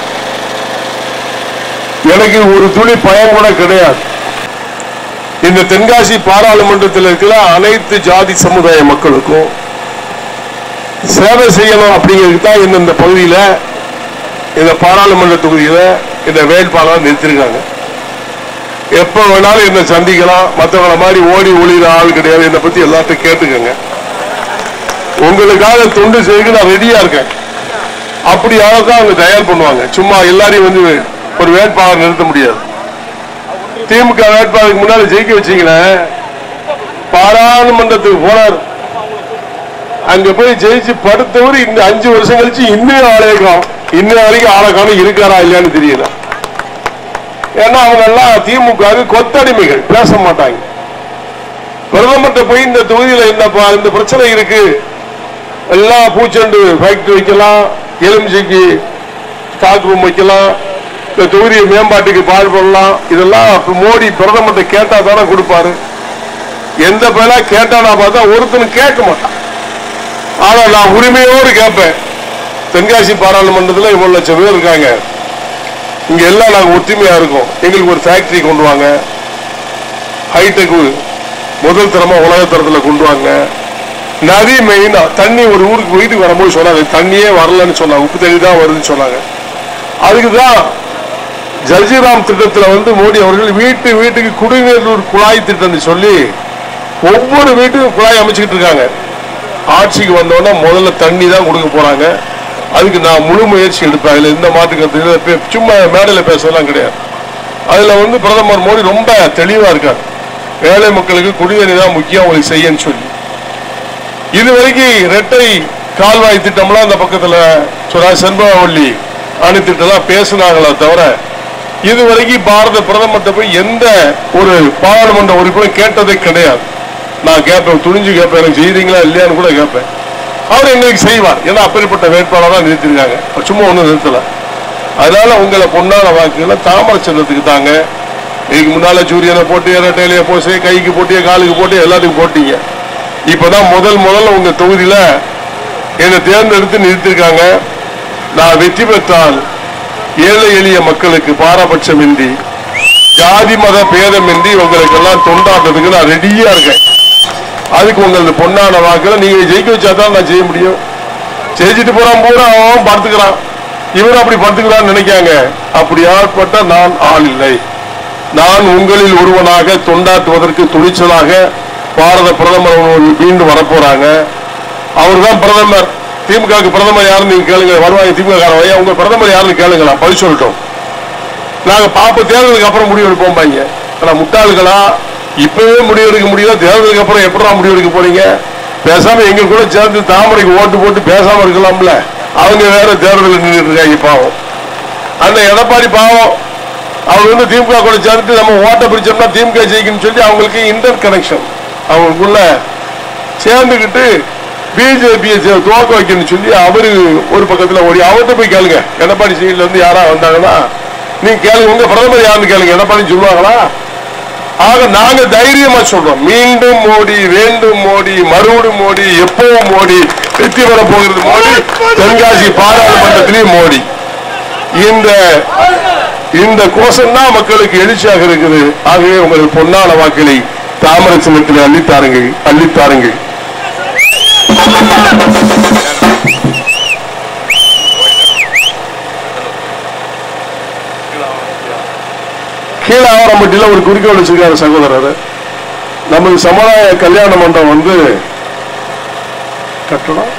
எனக்கு ஒரு துளி பயம் கூட கிடையாது இந்த தென்காசி பாராளுமன்றத்தில் இருக்கிற அனைத்து ஜாதி சமுதாய மக்களுக்கும் சேவை செய்யணும் அப்படிங்கிறதுக்கு தான் இந்த இந்த பகுதியில இந்த பாராளுமன்ற தொகுதியில இந்த வேட்பாளர் நிறுத்திருக்காங்க எப்ப வேணாலும் என்ன சந்திக்கலாம் மற்றவங்கள மாதிரி ஓடி ஒளிகிற ஆள் கிடையாது என்னை பத்தி எல்லாத்தையும் கேட்டுக்கங்க உங்களுக்காக தொண்டு செய்ய நான் ரெடியா இருக்கேன் அப்படி அளவுக்கு அவங்க தயார் பண்ணுவாங்க சும்மா எல்லாரையும் வந்து ஒரு வேட்பாளர் நிறுத்த முடியாது திமுக வேட்பாளருக்கு முன்னால ஜெயிக்க வச்சீங்களேன் பாராளுமன்றத்துக்கு போனார் அங்க போய் ஜெயிச்சு படுத்தவர் இந்த அஞ்சு வருஷம் கழிச்சு இன்னும் ஆளே காணும் இன்னும் வரைக்கும் ஆளை காணும் இருக்காரா இல்லையான்னு தெரியல ஏன்னா அவங்க எல்லாம் திமுக கொத்தடிமைகள் பேச மாட்டாங்க பிரதமர்கிட்ட போய் இந்த தொகுதியில என்னப்பா இந்த பிரச்சனை இருக்கு எல்லாம் பூச்செண்டு ஃபேக்டரி வைக்கலாம் எலுமிச்சைக்கு ஸ்டாக் ரூம் வைக்கலாம் இந்த தொகுதியை மேம்பாட்டுக்கு பாடுபடலாம் இதெல்லாம் அப்ப மோடி பிரதமர்கிட்ட கேட்டா தானே கொடுப்பாரு எந்த பேரா கேட்டானா பார்த்தா ஒருத்தனும் கேட்க மாட்டான் ஆனா நான் உரிமையோடு கேட்பேன் தென்காசி பாராளுமன்றத்தில் இவ்வளவு லட்சம் பேர் இருக்காங்க இங்க எல்லாம் நாங்க ஒற்றுமையா இருக்கோம் எங்களுக்கு ஒரு ஃபேக்டரி கொண்டு வாங்க ஹைடெக் முதல் தரமா உலக தரத்துல கொண்டு வாங்க நதி மெயினா தண்ணி ஒரு ஊருக்கு வீட்டுக்கு வரும்போது சொன்னாங்க தண்ணியே வரலன்னு சொன்னாங்க உப்பு தண்ணி தான் வருதுன்னு சொன்னாங்க அதுக்குதான் ஜல்ஜிராம் திட்டத்துல வந்து மோடி அவர்கள் வீட்டு வீட்டுக்கு குடிநீர் ஒரு குழாய் திட்டம் சொல்லி ஒவ்வொரு வீட்டுக்கும் குழாய் அமைச்சுக்கிட்டு இருக்காங்க ஆட்சிக்கு வந்தோடனே முதல்ல தண்ணி தான் கொடுக்க போறாங்க அதுக்கு நான் முழு முயற்சி எடுப்பேன் அதுல எந்த மாற்று கருத்து இல்லை. பே- சும்மா மேடையில பேசலாம் கிடையாது அதுல வந்து பிரதமர் மோடி ரொம்ப தெளிவா இருக்கார் ஏழை மக்களுக்கு குடிநீர் தான் முக்கியம் அவங்களுக்கு செய்யன்னு சொல்லி இது வரைக்கும் இரட்டை கால்வாய் திட்டம்லாம் அந்த பக்கத்துல சொன்னா செண்பகவல்லி அணை திட்டம்லாம் பேசினாங்களே தவிர இது வரைக்கும் பாரத பிரதமர்கிட்ட போய் எந்த ஒரு பாராளுமன்ற உறுப்பினர் கேட்டதே கிடையாது நான் கேட்பேன் துணிஞ்சு கேட்பேன் எனக்கு செய்றீங்களா இல்லையான்னு கூட கேட்பேன் அவர் எங்களுக்கு செய்வார் ஏன்னா அப்பேற்பட்ட வேட்பாளராக நிறுத்திருக்காங்க அவர் சும்மா ஒன்றும் நிறுத்தல அதனால உங்களை பொன்னான வாக்குகளை தாமரை சின்னத்துக்கு தாங்க இதுக்கு முன்னால சூரியனை போட்டு இரட்டையிலேயே போச்சு கைக்கு போட்டியே காலுக்கு போட்டு எல்லாத்துக்கும் போட்டீங்க இப்பதான் முதல் முதல்ல உங்க தொகுதியில என்னை தேர்ந்தெடுத்து நிறுத்திருக்காங்க நான் வெற்றி பெற்றால் ஏழை எளிய மக்களுக்கு பாரபட்சமின்றி ஜாதி மத பேதமின்றி உங்களுக்கு எல்லாம் தொண்டாடுறதுக்கு நான் ரெடியா இருக்கேன் அதுக்கு உங்களது பொன்னான வாக்குல நீங்க ஜெயிக்க வச்சா தான் நான் செய்ய முடியும் ஜெயிச்சிட்டு போறான் பூரா அவன் படுத்துக்கிறான் இவர் அப்படி படுத்துக்கிறான்னு நினைக்காங்க அப்படி ஆட்பட்ட நான் ஆள் இல்லை நான் உங்களில் ஒருவனாக தொண்டாற்றுவதற்கு துணிச்சலாக பாரத பிரதமர் அவர்கள் மீண்டும் வரப்போறாங்க அவர்தான் பிரதமர் திமுகவுக்கு பிரதமர் யாருன்னு நீங்க கேளுங்க வருவாங்க திமுக காரவையா உங்க பிரதமர் யாருன்னு கேளுங்களா பதில் சொல்லட்டும் நாங்க பாப்ப தேர்தலுக்கு அப்புறம் முடிவு எடுப்போம் பாங்க ஆனா முட்டாள்களா இப்பவே முடிவு எடுக்க முடியல தேர்தலுக்கு அப்புறம் எப்படா முடிவு எடுக்க போறீங்க பேசாம எங்க கூட சேர்ந்து தாமரைக்கு ஓட்டு போட்டு பேசாம இருக்கலாம்ல அவங்க வேற தேர்தலில் நின்றுட்டு இருக்காங்க பாவம் அந்த எடப்பாடி பாவம் அவங்க வந்து திமுக கூட சேர்ந்து நம்ம ஓட்ட பிடிச்சோம்னா திமுக ஜெயிக்கணும்னு சொல்லி அவங்களுக்கு இன்டர் கனெக்ஷன் அவங்களுக்குள்ள சேர்ந்துக்கிட்டு பிஜேபியை துவக்க வைக்கணும்னு சொல்லி அவரு ஒரு பக்கத்துல ஓடி அவர்கிட்ட போய் கேளுங்க எடப்பாடி சைடுல இருந்து யாரா வந்தாங்கன்னா நீங்க கேளுங்க உங்க பிரதமர் யாருன்னு கேளுங்க எடப்பாடி சொல்லுவாங்களா ஆக நாங்க தைரியமா சொல்றோம் மீண்டும் மோடி வேண்டும் மோடி மறுபடியும் மோடி எப்பவும் மோடி வெற்றி பெற போகிறது மோடி தென்காசி பாராளுமன்றத்திலேயும் மோடி இந்த இந்த கோஷம் தான் மக்களுக்கு எழுச்சியாக இருக்குது ஆகவே உங்கள் பொன்னான வாக்களை தாமரை சின்னத்தில் அள்ளித்தாருங்கள் அள்ளித்தாருங்கள் கீழே ஆவரம்பட்டியில ஒரு குறிக்கோள் வச்சிருக்காரு சகோதரர் நமது சமுதாய கல்யாண மண்டபம் வந்து கட்டணம்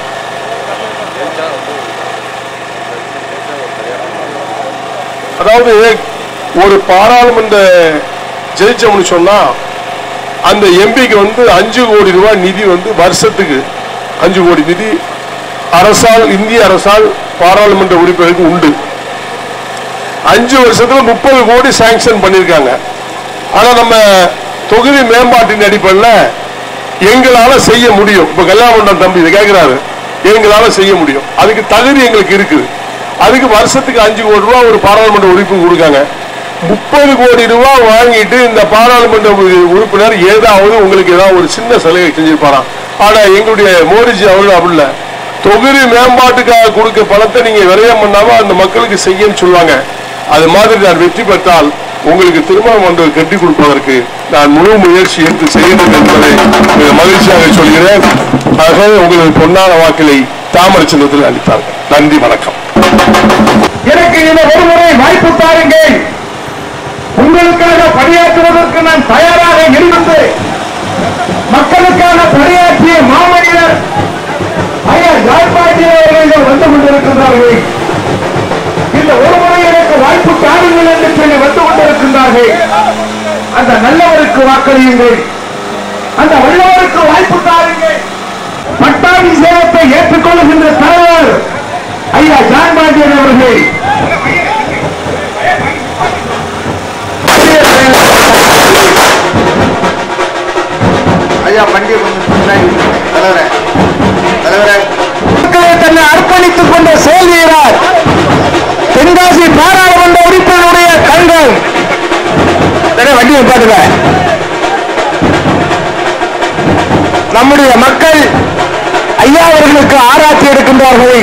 அதாவது ஒரு பாராளுமன்ற ஜெயிச்சோம்னு சொன்னா அந்த எம்பிக்கு வந்து அஞ்சு கோடி ரூபாய் நிதி வந்து வருஷத்துக்கு அஞ்சு கோடி நிதி அரசால் இந்திய அரசால் பாராளுமன்ற உறுப்பினருக்கு உண்டு அஞ்சு வருஷத்துல முப்பது கோடி சாங்ஷன் பண்ணிருக்காங்க ஆனா நம்ம தொகுதி மேம்பாட்டின் அடிப்படையில் எங்களால செய்ய முடியும் இப்ப கல்யாணம் தம்பி இதை கேட்கிறாரு எங்களால செய்ய முடியும் அதுக்கு தகுதி எங்களுக்கு இருக்குது அதுக்கு வருஷத்துக்கு அஞ்சு கோடி ரூபாய் ஒரு பாராளுமன்ற உறுப்பினர் கொடுக்காங்க முப்பது கோடி ரூபாய் வாங்கிட்டு இந்த பாராளுமன்ற உறு- உறுப்பினர் ஏதாவது உங்களுக்கு ஏதாவது ஒரு சின்ன சலுகை செஞ்சிருப்பாராம் ஆனா எங்களுடைய மோடிஜி அவர்கள் அப்படி இல்ல தொகுதி மேம்பாட்டுக்காக கொடுக்க பணத்தை நீங்க விரயம் பண்ணாம அந்த மக்களுக்கு செய்யன்னு சொல்லுவாங்க அது மாதிரி நான் வெற்றி பெற்றால் உங்களுக்கு திருமண மண்டபம் கட்டி கொடுப்பதற்கு நான் முழு முயற்சி எடுத்து செய்யணும் என்பதை மிக மகிழ்ச்சியாக சொல்கிறேன் ஆகவே உங்களது பொன்னான வாக்களை தாமரை சின்னத்தில் அளித்தார்கள் நன்றி வணக்கம் எனக்கு இந்த ஒரு முறை வாய்ப்பு தாருங்கள் உங்களுக்காக பணியாற்றுவதற்கு நான் தயாராக இருந்து மக்களுக்கான பணியாற்றிய மாமனிதர் ஐயா ஜாய்பாட்டி அவர்கள் வந்து கொண்டிருக்கின்றார்கள் வாக்களியுங்கள் அந்த வள்ளுவருக்கு வாய்ப்பு தாருங்கள் பட்டாபிஷேகத்தை ஏற்றுக்கொள்ளுகின்ற தலைவர் ஐயா ஜான் பாண்டியன் அவர்கள் ஐயா வண்டியை கொஞ்சம் பின்னாடி தலைவரே தலைவரே மக்களை தன்னை அர்ப்பணித்துக் கொண்ட செயல் வீரர் தென்காசி பாராளுமன்ற உறுப்பினருடைய கண்கள் வண்டியை பாருங்க நம்முடைய மக்கள் ஐயா அவர்களுக்கு ஆராய்ச்சி எடுக்கின்றார்கள்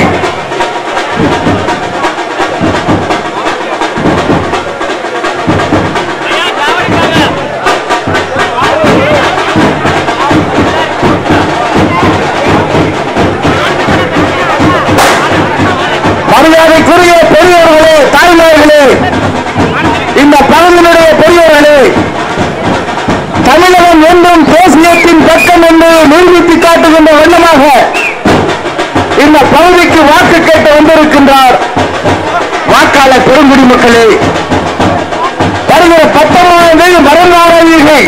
மரியாதைக்குரிய பெரியவர்களே தாய்மார்களே இந்த பகுதியினுடைய பெரியவர்களே தமிழகம் என்றும் தேசியத்தின் பக்கம் என்று நிரூபித்து காட்டுகின்ற வண்ணமாக இந்த பகுதிக்கு வாக்கு கேட்டு வந்திருக்கின்றார் வாக்காளர் பெருங்குடி மக்களே வருகிற பத்தொன்பதாம் தேதி மறந்தாரீர்கள்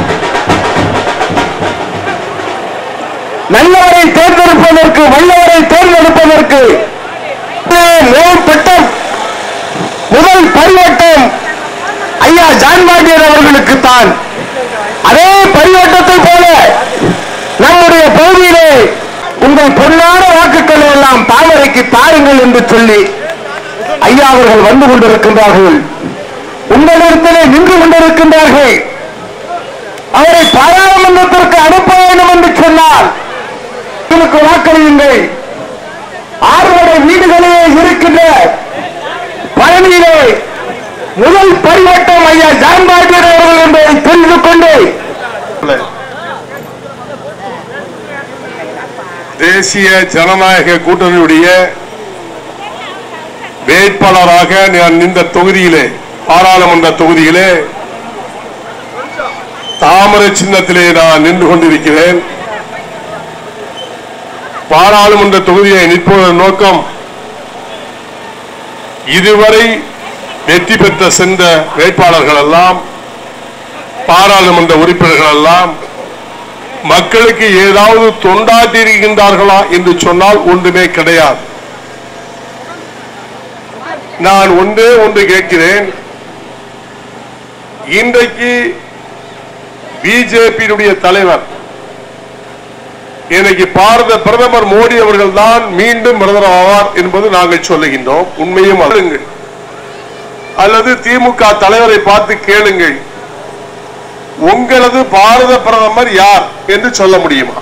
நல்லவரை தேர்ந்தெடுப்பதற்கு வல்லவரை தேர்ந்தெடுப்பதற்கு முதல் பட்டம் முதல் பரிவட்டம் ஐயா ஜான் பாண்டியன் அவர்களுக்கு தான் அதே பரிவட்டத்தை போல நம்முடைய பகுதியிலே உங்கள் பொன்னான வாக்குகளை எல்லாம் தாமரைக்கு தாருங்கள் என்று சொல்லி ஐயா அவர்கள் வந்து கொண்டிருக்கின்றார்கள் உங்களிடத்திலே நின்று கொண்டிருக்கின்றார்கள் அவரை பாராளுமன்றத்திற்கு அனுப்ப வேண்டும் என்று சொன்னால் உங்களுக்கு வாக்களியுங்கள் ஆறுவடை வீடுகளிலே இருக்கின்ற பழனியிலே முதல் பரிவட்டம் ஐயா ஜான்பாட்டியர் அவர்கள் என்பதை தெரிந்து கொண்டு தேசிய ஜனநாயக கூட்டணியுடைய வேட்பாளராக நான் இந்த தொகுதியிலே பாராளுமன்ற தொகுதியிலே தாமரை சின்னத்திலே நான் நின்று கொண்டிருக்கிறேன் பாராளுமன்ற தொகுதியை நிற்பதன் நோக்கம் இதுவரை வெற்றி பெற்ற சென்ற வேட்பாளர்கள் எல்லாம் பாராளுமன்ற உறுப்பினர்கள் எல்லாம் மக்களுக்கு ஏதாவது தொண்டாற்றி இருக்கின்றார்களா என்று சொன்னால் ஒன்றுமே கிடையாது நான் ஒன்றே ஒன்று கேட்கிறேன் இன்றைக்கு பிஜேபியினுடைய தலைவர் இன்னைக்கு பாரத பிரதமர் மோடி அவர்கள் தான் மீண்டும் பிரதமர் ஆவார் என்பது நாங்கள் சொல்லுகின்றோம் உண்மையும் அருங்கள் அல்லது திமுக தலைவரை பார்த்து கேளுங்கள் உங்களது பாரத பிரதமர் யார் என்று சொல்ல முடியுமா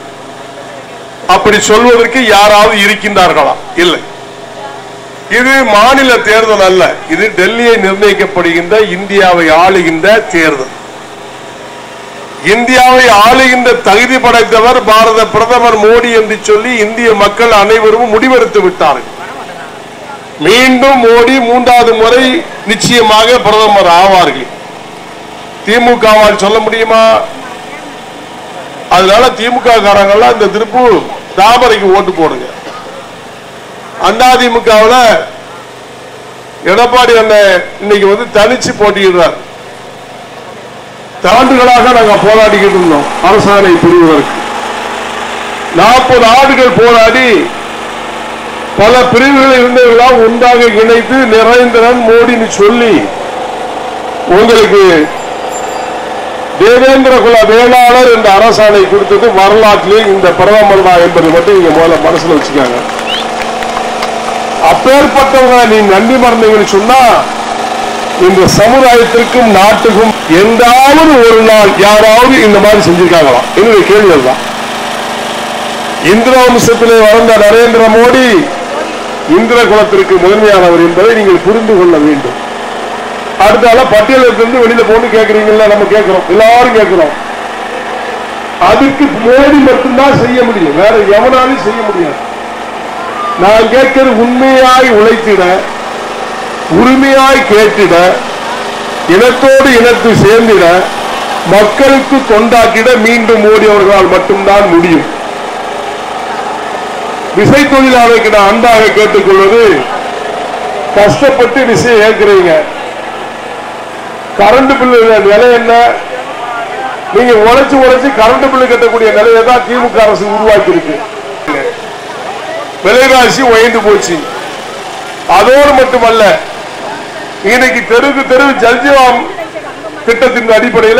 அப்படி சொல்வதற்கு யாராவது இருக்கின்றார்களா இல்லை இது மாநில தேர்தல் அல்ல இது டெல்லியை நிர்ணயிக்கப்படுகின்ற இந்தியாவை ஆளுகின்ற தேர்தல் இந்தியாவை ஆளுகின்ற தகுதி படைத்தவர் பாரத பிரதமர் மோடி என்று சொல்லி இந்திய மக்கள் அனைவரும் முடிவெடுத்து விட்டார்கள் மீண்டும் மோடி மூன்றாவது முறை நிச்சயமாக பிரதமர் ஆவார்கள் திமுகவால் சொல்ல முடியுமா அதனால திமுக காரங்கெல்லாம் இந்த திருப்பு தாமரைக்கு ஓட்டு போடுங்க அதிமுகவில் எடப்பாடி அண்ணன் இன்னைக்கு வந்து தனிச்சு போட்டியிடுறார் ஆண்டுகளாக நாங்கள் போராடிக்கிட்டு இருந்தோம் அரசாணை புரிவதற்கு நாற்பது ஆண்டுகள் போராடி பல பிரிவுகள் இருந்தவர்களாம் ஒன்றாக இணைத்து நிரேந்திரன் மோடின்னு சொல்லி உங்களுக்கு தேவேந்திர குல வேளாளர் என்ற அரசாணை கொடுத்தது வரலாற்றிலே இந்த பிரதமர் தான் என்பதை மட்டும் நீங்க முதல்ல மனசுல வச்சுக்காங்க அப்பேற்பட்டவங்க நீ நன்றி மறந்தீங்கன்னு சொன்னா இந்த சமுதாயத்திற்கும் நாட்டுக்கும் எந்தாவது ஒரு நாள் யாராவது இந்த மாதிரி செஞ்சிருக்காங்களா என்னுடைய கேள்வி அதுதான் இந்திர வம்சத்திலே வளர்ந்த நரேந்திர மோடி இந்திர குலத்திற்கு முதன்மையானவர் என்பதை நீங்கள் புரிந்து கொள்ள வேண்டும் அடுத்தால பட்டியலிருந்து வெளியில போட்டு கேட்கறீங்கல்ல நம்ம கேட்கிறோம் எல்லாரும் கேட்கிறோம் அதுக்கு மோடி மட்டும்தான் செய்ய முடியும் வேற எவனாலும் செய்ய முடியாது நான் கேட்கிறது உண்மையாய் உழைத்திட உரிமையாய் கேட்டிட இனத்தோடு இனத்து சேர்ந்திட மக்களுக்கு தொண்டாக்கிட மீண்டும் மோடி அவர்களால் மட்டும்தான் முடியும் விசை தொழிலாளருக்கு நான் அன்பாக கேட்டுக்கொள்வது கஷ்டப்பட்டு விசை ஏற்கிறீங்க கரண்ட் பில்லு விலை என்ன நீங்க உழைச்சு உழைச்சு கரண்ட் பில்லு கட்டக்கூடிய நிலையை தான் திமுக அரசு உருவாக்கி இருக்கு விலைவாசி உயர்ந்து போச்சு அதோடு மட்டுமல்ல இன்னைக்கு தெருவுக்கு தெரு ஜல்ஜீவம் திட்டத்தின் அடிப்படையில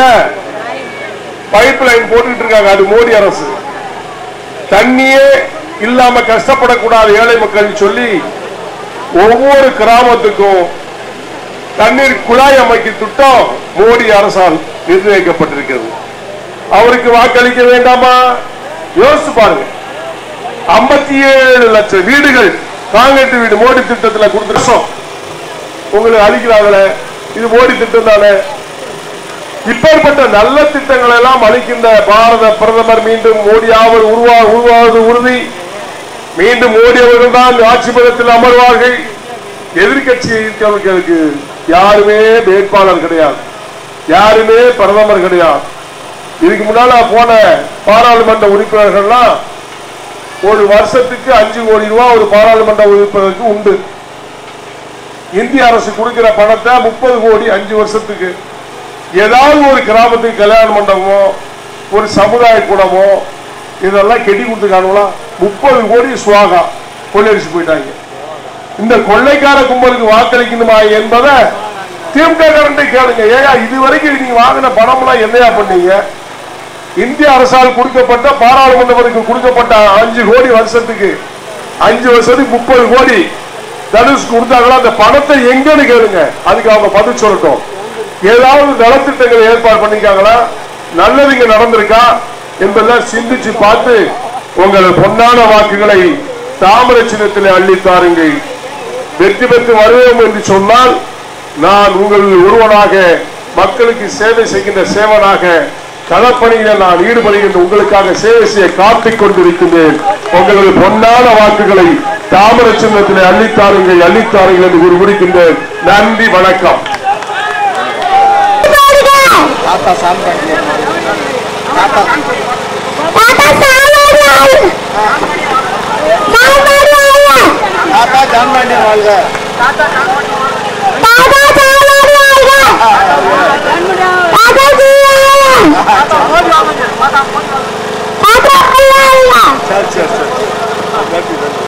பைப் லைன் போட்டுட்டு இருக்காங்க அது மோடி அரசு தண்ணியே இல்லாம கஷ்டப்படக்கூடாது ஏழை மக்கள் சொல்லி ஒவ்வொரு கிராமத்துக்கும் தண்ணீர் குழாய் அமைக்கும் திட்டம் மோடி அரசால் நிர்ணயிக்கப்பட்டிருக்கிறது அவருக்கு வாக்களிக்க வேண்டாமா யோசிச்சு பாருங்க ஐம்பத்தி ஏழு லட்சம் வீடுகள் காங்கிரீட் வீடு மோடி திட்டத்தில் கொடுத்துருச்சோம் உங்களுக்கு அளிக்கிறாங்களே இது மோடி திட்டம் தானே இப்பேற்பட்ட நல்ல திட்டங்கள் எல்லாம் அளிக்கின்ற பாரத பிரதமர் மீண்டும் மோடி ஆவது உருவா உருவாவது உறுதி மீண்டும் மோடி அவர்கள் தான் ஆட்சி பதத்தில் அமர்வார்கள் எதிர்கட்சி இருக்கிறவர்களுக்கு யாருமே வேட்பாளர் கிடையாது யாருமே பிரதமர் கிடையாது இதுக்கு முன்னால போன பாராளுமன்ற உறுப்பினர்கள்லாம் ஒரு வருஷத்துக்கு அஞ்சு கோடி ரூபாய் ஒரு பாராளுமன்ற உறுப்பினருக்கு உண்டு இந்திய அரசு கொடுக்கிற பணத்தை முப்பது கோடி அஞ்சு வருஷத்துக்கு ஏதாவது ஒரு கிராமத்துக்கு கல்யாண மண்டபமோ ஒரு சமுதாய கூடமோ இதெல்லாம் கெட்டி கொடுத்துருக்காங்களா முப்பது கோடி சுவாகா கொள்ளடிச்சு போயிட்டாங்க இந்த கொள்ளைக்கார கும்பலுக்கு வாக்களிக்கணுமா என்பதை திமுக கரண்டை கேளுங்க ஏயா இதுவரைக்கும் நீங்க வாங்கின பணம்லாம் என்னையா பண்ணீங்க இந்திய அரசால் கொடுக்கப்பட்ட பாராளுமன்றத்திற்கு கொடுக்கப்பட்ட அஞ்சு கோடி வருஷத்துக்கு அஞ்சு வருஷத்துக்கு முப்பது கோடி தனுஷ் கொடுத்தாங்களா அந்த பணத்தை எங்கன்னு கேளுங்க அதுக்கு அவங்க பதில் சொல்லட்டும் ஏதாவது நலத்திட்டங்கள் ஏற்பாடு பண்ணிருக்காங்களா நல்லது இங்க நடந்திருக்கா என்பதெல்லாம் சிந்திச்சு பார்த்து உங்கள் பொன்னான வாக்குகளை தாமரை சின்னத்திலே அள்ளி தாருங்கள் வெற்றி பெற்று வருவோம் என்று சொன்னால் நான் உங்களில் ஒருவனாக மக்களுக்கு சேவை செய்கின்ற சேவனாக களப்பணியில் நான் ஈடுபடுகின்ற உங்களுக்காக சேவை செய்ய காத்துக் கொண்டிருக்கின்றேன் உங்களது பொன்னான வாக்குகளை தாமர சின்னத்திலே அள்ளித்தாருங்கள் அள்ளித்தாருங்கள் என்று கூறி முடிக்கின்றேன் நன்றி வணக்கம் தாத்தா சாம்பார் தாத்தா தாத்தா ஜான்பாண்டி வாழ்க சரி சரி சரி நன்றி நன்றி